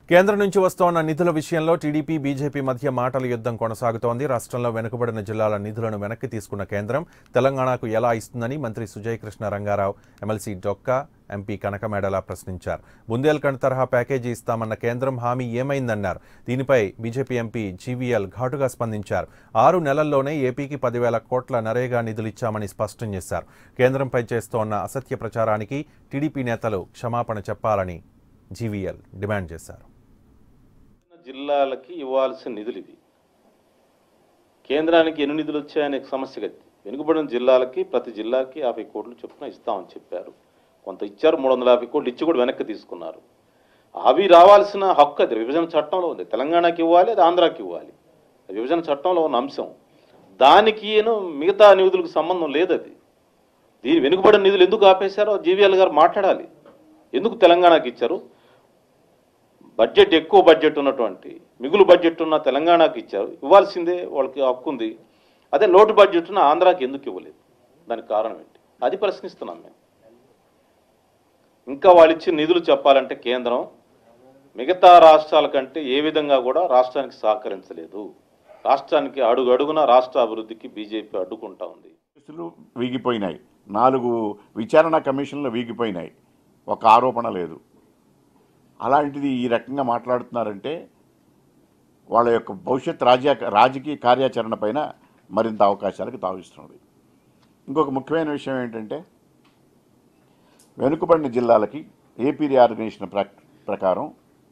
కేంద్రం నుంచి వస్తోన్న నిధుల విషయంలో టీడీపీ బీజేపీ మధ్య మాటల యుద్ధం కొనసాగుతోంది రాష్ట్రంలో వెనుకబడిన జిల్లాల నిధులను వెనక్కి తీసుకున్న కేంద్రం తెలంగాణకు ఎలా ఇస్తుందని మంత్రి సుజయ్ కృష్ణ రంగారావు ఎమ్మెల్సీ డొక్కా ఎంపీ కనకమేడల ప్రశ్నించారు బుందేల్ఖండ్ తరహా ప్యాకేజీ ఇస్తామన్న కేంద్రం హామీ ఏమైందన్నారు దీనిపై బీజేపీ ఎంపీ జీవీఎల్ ఘాటుగా స్పందించారు ఆరు నెలల్లోనే ఏపీకి పదివేల కోట్ల నరేగా నిధులిచ్చామని స్పష్టం చేశారు కేంద్రంపై చేస్తోన్న అసత్య ప్రచారానికి టీడీపీ నేతలు క్షమాపణ చెప్పాలని జీవీఎల్ డిమాండ్ చేశారు జిల్లాలకి ఇవ్వాల్సిన నిధులు ఇవి కేంద్రానికి ఎన్ని నిధులు వచ్చాయనే సమస్య కదా వెనుకబడిన జిల్లాలకి ప్రతి జిల్లాకి యాభై కోట్లు చొప్పున ఇస్తామని చెప్పారు కొంత ఇచ్చారు మూడు వందల యాభై కోట్లు ఇచ్చి కూడా వెనక్కి తీసుకున్నారు అవి రావాల్సిన హక్కు అది విభజన చట్టంలో ఉంది తెలంగాణకి ఇవ్వాలి అది ఆంధ్రాకి ఇవ్వాలి అది విభజన చట్టంలో ఉన్న అంశం దానికి ఏను మిగతా నిధులకు సంబంధం లేదు అది దీని వెనుకబడిన నిధులు ఎందుకు ఆపేశారో జీవీఎల్ గారు మాట్లాడాలి ఎందుకు తెలంగాణకి ఇచ్చారు బడ్జెట్ ఎక్కువ బడ్జెట్ ఉన్నటువంటి మిగులు బడ్జెట్ ఉన్న తెలంగాణకి ఇచ్చారు ఇవ్వాల్సిందే వాళ్ళకి హక్కు ఉంది అదే లోటు బడ్జెట్ ఉన్న ఆంధ్రాకి ఎందుకు ఇవ్వలేదు దానికి కారణం ఏంటి అది ప్రశ్నిస్తున్నాం మేము ఇంకా వాళ్ళు ఇచ్చిన నిధులు చెప్పాలంటే కేంద్రం మిగతా రాష్ట్రాల కంటే ఏ విధంగా కూడా రాష్ట్రానికి సహకరించలేదు రాష్ట్రానికి అడుగు అడుగున రాష్ట్ర అభివృద్ధికి బీజేపీ అడ్డుకుంటా ఉంది కేసులు వీగిపోయినాయి నాలుగు విచారణ కమిషన్లు వీగిపోయినాయి ఒక ఆరోపణ లేదు అలాంటిది ఈ రకంగా మాట్లాడుతున్నారంటే వాళ్ళ యొక్క భవిష్యత్ రాజ్య రాజకీయ కార్యాచరణ పైన మరింత అవకాశాలకు తావిస్తున్నది ఇంకొక ముఖ్యమైన విషయం ఏంటంటే వెనుకబడిన జిల్లాలకి ఏపీ రీఆర్గనైజేషన్ ప్ర ప్రకారం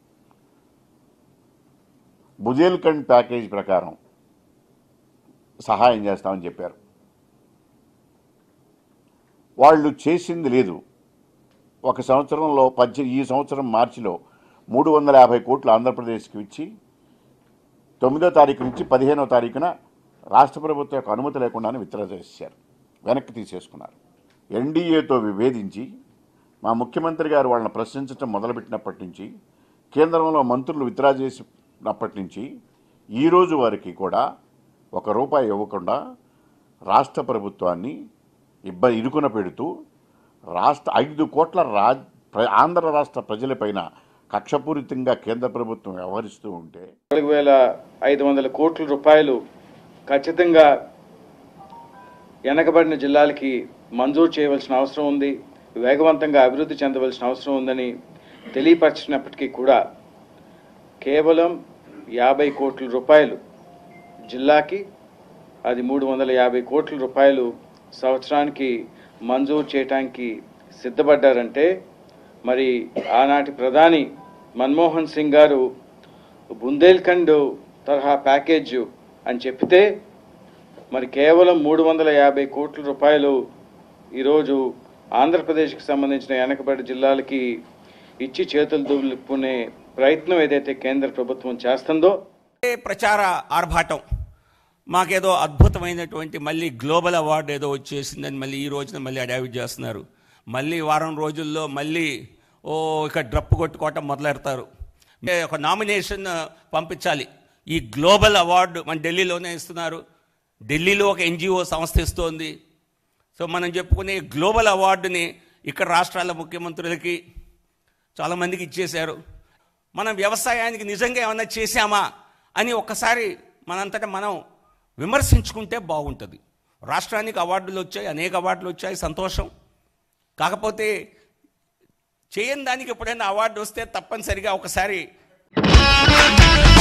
బుజేల్ఖండ్ ప్యాకేజ్ ప్రకారం సహాయం చేస్తామని చెప్పారు వాళ్ళు చేసింది లేదు ఒక సంవత్సరంలో పద్దె ఈ సంవత్సరం మార్చిలో మూడు వందల యాభై కోట్లు ఆంధ్రప్రదేశ్కి ఇచ్చి తొమ్మిదో తారీఖు నుంచి పదిహేనో తారీఖున రాష్ట్ర ప్రభుత్వం యొక్క అనుమతి లేకుండానే విత్డ్రా చేశారు వెనక్కి తీసేసుకున్నారు ఎన్డీఏతో విభేదించి మా ముఖ్యమంత్రి గారు వాళ్ళని ప్రశ్నించడం మొదలుపెట్టినప్పటి నుంచి కేంద్రంలో మంత్రులు విత్డ్రా చేసినప్పటి నుంచి ఈ రోజు వరకు కూడా ఒక రూపాయి ఇవ్వకుండా రాష్ట్ర ప్రభుత్వాన్ని ఇబ్బ ఇరుకున పెడుతూ రాష్ట్ర ఐదు కోట్ల రా ప్ర- ఆంధ్ర రాష్ట్ర ప్రజలపైన కక్షపూరితంగా కేంద్ర ప్రభుత్వం వ్యవహరిస్తూ ఉంటే నాలుగు వేల ఐదు వందల కోట్ల రూపాయలు ఖచ్చితంగా వెనకబడిన జిల్లాలకి మంజూరు చేయవలసిన అవసరం ఉంది వేగవంతంగా అభివృద్ధి చెందవలసిన అవసరం ఉందని తెలియపరిచినప్పటికీ కూడా కేవలం యాభై కోట్ల రూపాయలు జిల్లాకి అది మూడు వందల యాభై కోట్ల రూపాయలు సంవత్సరానికి మంజూరు చేయటానికి సిద్ధపడ్డారంటే మరి ఆనాటి ప్రధాని మన్మోహన్ సింగ్ గారు బుందేల్ఖండ్ తరహా ప్యాకేజ్ అని చెప్తే మరి కేవలం మూడు వందల యాభై కోట్ల రూపాయలు ఈరోజు ఆంధ్రప్రదేశ్కి సంబంధించిన వెనకబడి జిల్లాలకి ఇచ్చి చేతులు దులుపుకునే ప్రయత్నం ఏదైతే కేంద్ర ప్రభుత్వం చేస్తుందో ఏ ప్రచార ఆర్భాటం మాకేదో అద్భుతమైనటువంటి మళ్ళీ గ్లోబల్ అవార్డు ఏదో వచ్చేసిందని మళ్ళీ ఈ రోజున మళ్ళీ అడావిట్ చేస్తున్నారు మళ్ళీ వారం రోజుల్లో మళ్ళీ ఓ ఇక డ్రప్పు కొట్టుకోవటం మొదలెడతారు అంటే ఒక నామినేషన్ పంపించాలి ఈ గ్లోబల్ అవార్డు మన ఢిల్లీలోనే ఇస్తున్నారు ఢిల్లీలో ఒక ఎన్జిఓ సంస్థ ఇస్తోంది సో మనం చెప్పుకునే గ్లోబల్ అవార్డుని ఇక్కడ రాష్ట్రాల ముఖ్యమంత్రులకి చాలామందికి ఇచ్చేశారు మనం వ్యవసాయానికి నిజంగా ఏమన్నా చేశామా అని ఒక్కసారి మనంతటా మనం విమర్శించుకుంటే బాగుంటుంది రాష్ట్రానికి అవార్డులు వచ్చాయి అనేక అవార్డులు వచ్చాయి సంతోషం కాకపోతే చేయని దానికి ఎప్పుడైనా అవార్డు వస్తే తప్పనిసరిగా ఒకసారి